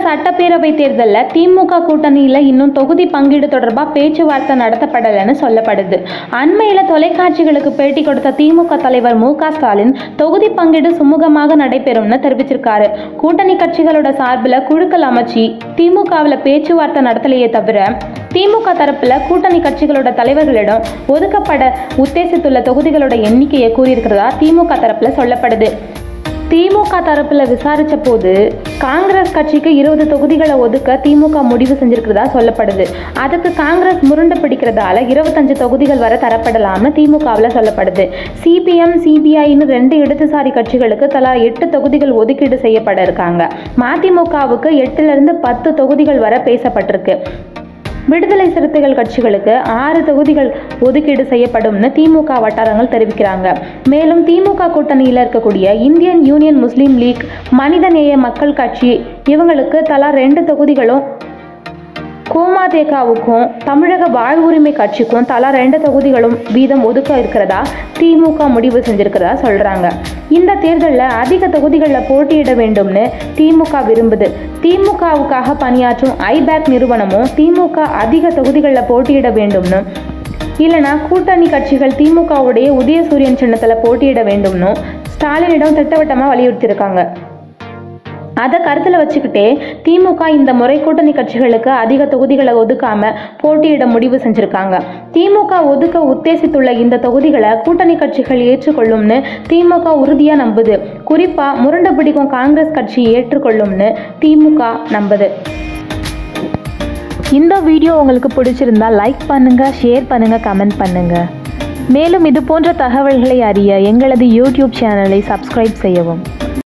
சட்டப்பேரவை தேர்தலில் திமுக கூட்டணியில் இன்னும் தொகுதி பங்கீடு தொடர்பாக பேச்சுவார்த்தை நடத்தப்படலைன்னு சொல்லப்படுது அண்மையில் தொலைக்காட்சிகளுக்கு பேட்டி கொடுத்த திமுக தலைவர் மு க ஸ்டாலின் தொகுதி பங்கீடு சுமூகமாக நடைபெறும்னு தெரிவிச்சிருக்காரு கூட்டணி கட்சிகளோட சார்பில் குழுக்கள் அமைச்சு திமுகவில் பேச்சுவார்த்தை நடத்தலையே தவிர திமுக தரப்பில் கூட்டணி கட்சிகளோட தலைவர்களிடம் ஒதுக்கப்பட உத்தேசித்துள்ள தொகுதிகளோட எண்ணிக்கையை கூறியிருக்கிறதா திமுக தரப்பில் சொல்லப்படுது திமுக தரப்பில் விசாரித்த போது காங்கிரஸ் கட்சிக்கு இருபது தொகுதிகளை ஒதுக்க திமுக முடிவு செஞ்சிருக்கிறதா சொல்லப்படுது அதுக்கு காங்கிரஸ் முருண்டு பிடிக்கிறதால இருபத்தஞ்சு தொகுதிகள் வரை தரப்படலாம்னு திமுகவில் சொல்லப்படுது சிபிஎம் சிபிஐன்னு ரெண்டு இடதுசாரி கட்சிகளுக்கு தலா எட்டு தொகுதிகள் ஒதுக்கீடு செய்யப்பட இருக்காங்க மதிமுகவுக்கு எட்டுலேருந்து பத்து தொகுதிகள் வரை பேசப்பட்டிருக்கு விடுதலை சிறுத்தைகள் கட்சிகளுக்கு ஆறு தொகுதிகள் ஒதுக்கீடு செய்யப்படும்னு திமுக வட்டாரங்கள் தெரிவிக்கிறாங்க மேலும் திமுக கூட்டணியில் இருக்கக்கூடிய இந்தியன் யூனியன் முஸ்லீம் லீக் மனிதநேய மக்கள் கட்சி இவங்களுக்கு தலா ரெண்டு தொகுதிகளும் கோமாதேகாவுக்கும் தமிழக வாழ்வுரிமை கட்சிக்கும் தலா ரெண்டு தொகுதிகளும் வீதம் ஒதுக்க இருக்கிறதா திமுக முடிவு செஞ்சிருக்கிறதா சொல்றாங்க இந்த தேர்தலில் அதிக தொகுதிகளில் போட்டியிட வேண்டும்னு திமுக விரும்புது திமுகவுக்காக பணியாற்றும் ஐபேக் நிறுவனமும் திமுக அதிக தொகுதிகளில் போட்டியிட வேண்டும்னு இல்லைனா கூட்டணி கட்சிகள் திமுகவுடைய உதயசூரியன் சின்னத்தில் போட்டியிட வேண்டும்னு ஸ்டாலினிடம் திட்டவட்டமாக வலியுறுத்தியிருக்காங்க அதை கருத்தில் வச்சுக்கிட்டே திமுக இந்த முறை கூட்டணி கட்சிகளுக்கு அதிக தொகுதிகளை ஒதுக்காம போட்டியிட முடிவு செஞ்சிருக்காங்க திமுக ஒதுக்க உத்தேசித்துள்ள இந்த தொகுதிகளை கூட்டணி கட்சிகள் ஏற்றுக்கொள்ளும்னு திமுக உறுதியாக நம்புது குறிப்பாக முரண்டு பிடிக்கும் காங்கிரஸ் கட்சி ஏற்றுக்கொள்ளும்னு திமுக நம்புது இந்த வீடியோ உங்களுக்கு பிடிச்சிருந்தா லைக் பண்ணுங்க ஷேர் பண்ணுங்க கமெண்ட் பண்ணுங்க மேலும் இது போன்ற தகவல்களை அறிய எங்களது யூடியூப் சேனலை சப்ஸ்கிரைப் செய்யவும்